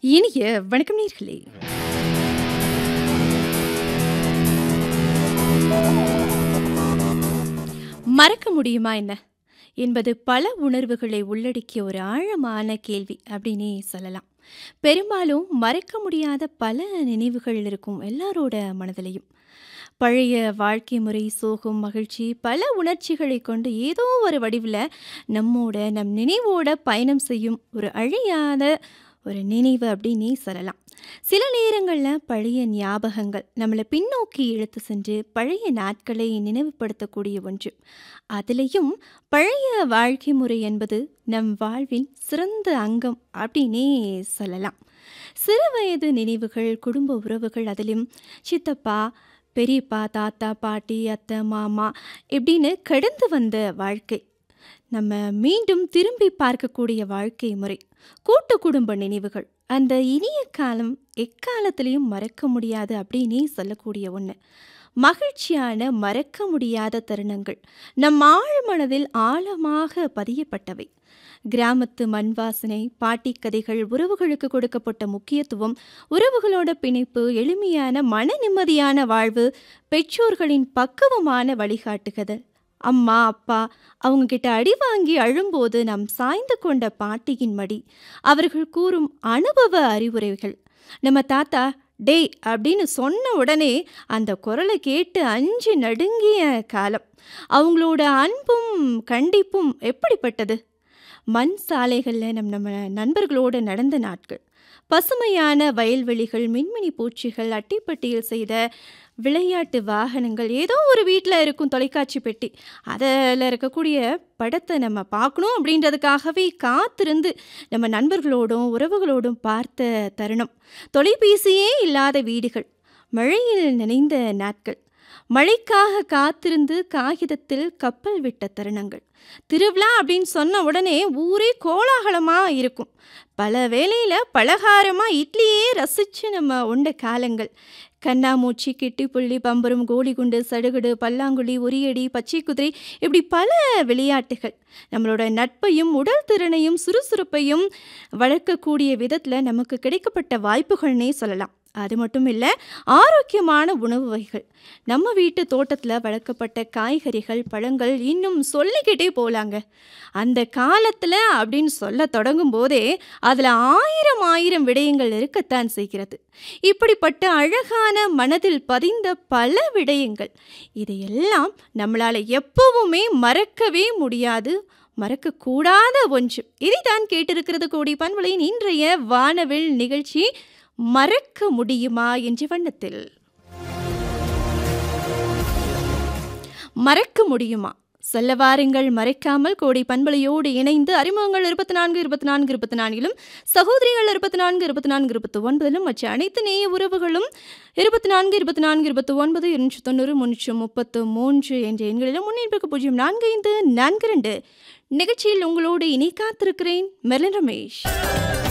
இனிய வணக்கம் நேர்களே மறக்க முடியுமா என்ன என்பது பல உணர்வுகளை உள்ளடக்கிய ஒரு ஆழமான கேள்வி அப்படின்னே சொல்லலாம் பெரும்பாலும் மறக்க முடியாத பல நினைவுகள் இருக்கும் எல்லாரோட மனதிலையும் பழைய வாழ்க்கை முறை சோகம் மகிழ்ச்சி பல உணர்ச்சிகளை கொண்டு ஏதோ ஒரு வடிவில் நம்மோட நம் நினைவோட பயணம் செய்யும் ஒரு அழியாத ஒரு நினைவு அப்படின்னே சொல்லலாம் சில நேரங்களில் பழைய ஞாபகங்கள் நம்மளை பின்னோக்கி இழுத்து சென்று பழைய நாட்களை நினைவுபடுத்தக்கூடிய ஒன்று அதுலேயும் பழைய வாழ்க்கை முறை என்பது நம் வாழ்வின் சிறந்த அங்கம் அப்படின்னே சொல்லலாம் சிறு வயது நினைவுகள் குடும்ப உறவுகள் அதிலும் சித்தப்பா பெரியப்பா தாத்தா பாட்டி அத்தை மாமா இப்படின்னு கடந்து வந்த வாழ்க்கை நம்ம மீண்டும் திரும்பி பார்க்கக்கூடிய வாழ்க்கை முறை கூட்டு குடும்ப நினைவுகள் அந்த இனிய காலம் எக்காலத்திலையும் மறக்க முடியாது அப்படின்னே சொல்லக்கூடிய ஒன்று மகிழ்ச்சியான மறக்க முடியாத தருணங்கள் நம் ஆழ் மனதில் ஆழமாக பதியப்பட்டவை கிராமத்து மண் வாசனை பாட்டி கதைகள் உறவுகளுக்கு கொடுக்கப்பட்ட முக்கியத்துவம் உறவுகளோட பிணைப்பு எளிமையான மன நிம்மதியான வாழ்வு பெற்றோர்களின் பக்குவமான வழிகாட்டுகிறது அம்மா அப்பா அவங்க கிட்ட அடி வாங்கி அழும்போது நாம் சாய்ந்து கொண்ட பாட்டியின் மடி அவர்கள் கூறும் அனுபவ அறிவுரைகள் நம்ம தாத்தா டேய் அப்படின்னு சொன்ன உடனே அந்த குரலை கேட்டு அஞ்சு நடுங்கிய காலம் அவங்களோட அன்பும் கண்டிப்பும் எப்படிப்பட்டது மண் சாலைகளில் நம் நம்ம நண்பர்களோடு நடந்த நாட்கள் பசுமையான வயல்வெளிகள் மின்மினி பூச்சிகள் அட்டிப்பட்டியில் செய்த விளையாட்டு வாகனங்கள் ஏதோ ஒரு வீட்டில் இருக்கும் தொலைக்காட்சி பெட்டி அதில் இருக்கக்கூடிய படத்தை நம்ம பார்க்கணும் அப்படின்றதுக்காகவே காத்திருந்து நம்ம நண்பர்களோடும் உறவுகளோடும் பார்த்த தருணம் தொலைபேசியே இல்லாத வீடுகள் மழையில் நினைந்த நாட்கள் மழைக்காக காத்திருந்து காகிதத்தில் கப்பல் விட்ட தருணங்கள் திருவிழா அப்படின்னு சொன்ன உடனே ஊரே கோலாகலமாக இருக்கும் பல வேளையில் பலகாரமாக இட்லியே ரசித்து நம்ம உண்ட காலங்கள் கண்ணாமூச்சி கிட்டிப்புள்ளி பம்பரம் கோலிகுண்டு சடுகுடு பல்லாங்குழி உரியடி பச்சை குதிரை இப்படி பல விளையாட்டுகள் நம்மளோட நட்பையும் உடல் திறனையும் சுறுசுறுப்பையும் வளர்க்கக்கூடிய விதத்தில் நமக்கு கிடைக்கப்பட்ட வாய்ப்புகள்னே சொல்லலாம் அது மட்டும் இல்லை ஆரோக்கியமான உணவு வகைகள் நம்ம வீட்டு தோட்டத்தில் வளர்க்கப்பட்ட காய்கறிகள் பழங்கள் இன்னும் சொல்லிக்கிட்டே போகலாங்க அந்த காலத்தில் அப்படின்னு சொல்ல தொடங்கும் போதே அதில் ஆயிரம் ஆயிரம் விடயங்கள் இருக்கத்தான் செய்கிறது இப்படிப்பட்ட அழகான மனதில் பதிந்த பல விடயங்கள் இதையெல்லாம் நம்மளால் எப்பவுமே மறக்கவே முடியாது மறக்கக்கூடாத ஒன்று இதைத்தான் கேட்டிருக்கிறது கோடி பண்பலையின் இன்றைய வானவில் நிகழ்ச்சி மறக்க முடியுமா என்ற வண்ணத்தில் மறக்க முடியுமா சொல்ல வாருங்கள் மறைக்காமல் கோடை பண்பலையோடு இணைந்து அறிமுகங்கள் இருபத்தி நான்கு இருபத்தி நான்கு இருபத்தி நான்கிலும் சகோதரிகள் இருபத்தி நான்கு இருபத்தி நான்கு இருபத்தி ஒன்பதிலும் மற்ற அனைத்து நேய உறவுகளும் இருபத்தி நான்கு இருபத்தி நான்கு இருபத்தி ஒன்பது இருநூற்றி தொண்ணூறு முன்னூற்றி முப்பத்து மூன்று என்ற எண்களிலும் முன்னேற்பு பூஜ்ஜியம் நான்கு ஐந்து நான்கு ரெண்டு நிகழ்ச்சியில் உங்களோடு இனி காத்திருக்கிறேன் மெர்லின் ரமேஷ்